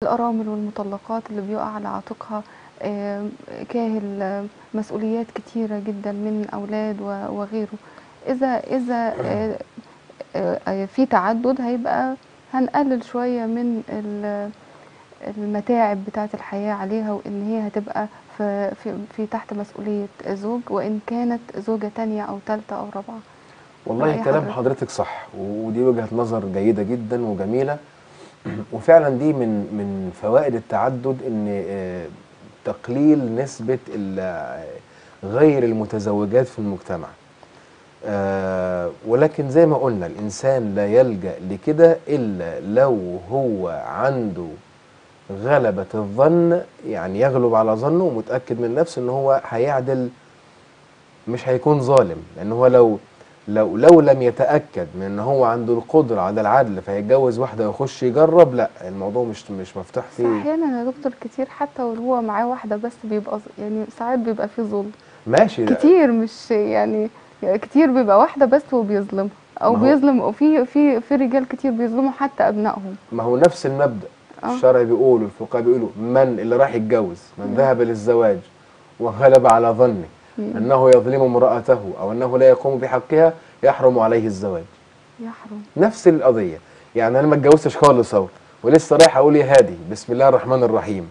الأرامل والمطلقات اللي بيقع على عاتقها آه، كاهل آه، مسؤوليات كتيرة جدا من أولاد و- وغيره إذا إذا آه، آه، آه، في تعدد هيبقى هنقلل شوية من ال- المتاعب بتاعة الحياة عليها وإن هي هتبقى في, في, في تحت مسؤولية زوج وإن كانت زوجة تانية أو تالتة أو رابعة والله رأي كلام حضرتك؟ حضرتك صح ودي وجهة نظر جيدة جدا وجميلة وفعلا دي من من فوائد التعدد ان آه، تقليل نسبة ال- غير المتزوجات في المجتمع آه، ولكن زي ما قلنا الإنسان لا يلجأ لكده إلا لو هو عنده غلبة الظن يعني يغلب على ظنه ومتأكد من نفسه إن هو هيعدل مش هيكون ظالم لأن هو لو لو لو لم يتأكد من إن هو عنده القدرة على العدل فيتجوز واحدة ويخش يجرب لا الموضوع مش مش مفتوح بس فيه أحيانا يا دكتور كتير حتى وهو معاه واحدة بس بيبقى ظ- يعني ساعات بيبقى فيه ظلم ماشي لا، كتير مش يعني كتير بيبقى واحدة بس وبيظلمها أو ما هو- بيظلم وفي في في رجال كتير بيظلموا حتى أبنائهم ما هو نفس المبدأ آه. الشرع بيقول والفقهاء بيقولوا من اللي راح يتجوز من ذهب للزواج وغلب على ظنه مم. أنه يظلم امرأته أو أنه لا يقوم بحقها يحرم عليه الزواج يحرم نفس القضية يعني أنا ما اتجوزتش خالص أهو ولسه رايح أقول يا هادي بسم الله الرحمن الرحيم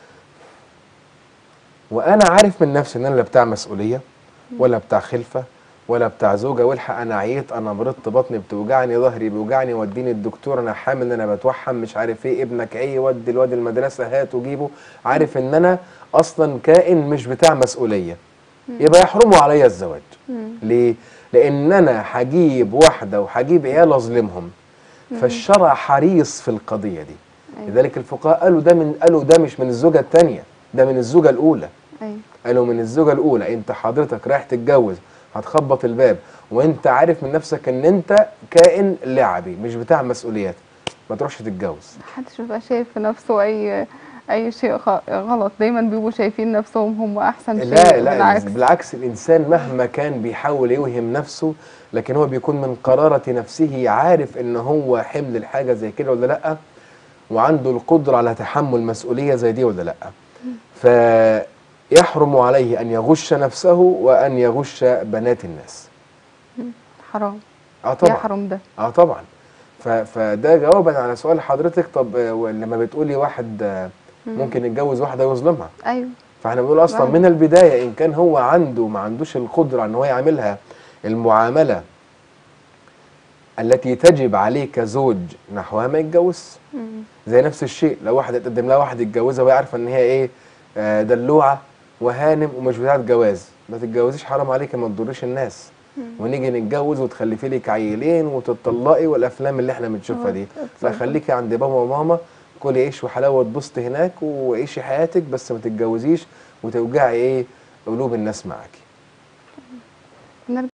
وأنا عارف من نفسي إن أنا لا بتاع مسؤولية ولا بتاع خلفة ولا بتاع زوجة والحق أنا عييت أنا مرضت بطني بتوجعني ظهري بيوجعني وديني الدكتور أنا حامل أنا بتوحم مش عارف إيه ابنك إيه ودي الواد المدرسة هات وجيبه عارف إن أنا أصلا كائن مش بتاع مسؤولية يبقى يحرموا عليا الزواج مم. ليه؟ لأن أنا هجيب واحدة وهجيب عيال أظلمهم فالشرع حريص في القضية دي أيوة. لذلك الفقهاء قالوا ده من قالوا ده مش من الزوجة الثانية ده من الزوجة الأولى أيوة قالوا من الزوجة الأولى أنت حضرتك رايح تتجوز هتخبط الباب وأنت عارف من نفسك إن أنت كائن لعبي مش بتاع مسؤوليات ما تروحش تتجوز محدش بيبقى شايف في نفسه أي أي شيء خ- غلط دايما بيبقوا شايفين نفسهم هم أحسن شيء لا لا بالعكس بالعكس الإنسان مهما كان بيحاول يوهم نفسه لكن هو بيكون من قرارة نفسه عارف إن هو حمل الحاجة زي كده ولا لأ وعنده القدرة على تحمل مسؤولية زي دي ولا لأ فيحرم عليه أن يغش نفسه وأن يغش بنات الناس حرام اه طبعا يحرم ده اه طبعا ف- فده جوابا على سؤال حضرتك طب آه، لما بتقولي واحد آه، ممكن يتجوز واحدة ويظلمها أيوة فاحنا بنقول اصلا نعم. من البدايه ان كان هو عنده ما عندوش القدره ان هو يعملها المعامله التي تجب عليه كزوج نحوها ما يتجوزش مم. زي نفس الشيء لو واحد اتقدم لها واحد يتجوزها وهي عارفه ان هي ايه آه، دلوعه وهانم ومش بتاعت جواز ما تتجوزيش حرام عليك ما تضريش الناس ونيجي نتجوز وتخلفي لك عيلين وتطلقي والافلام اللي احنا بنشوفها دي لا اتفضل. خليكي عند بابا وماما كلي عيش وحلاوه تبسطي هناك وعيشي حياتك بس ما تتجوزيش وتوجعي ايه قلوب الناس معاكي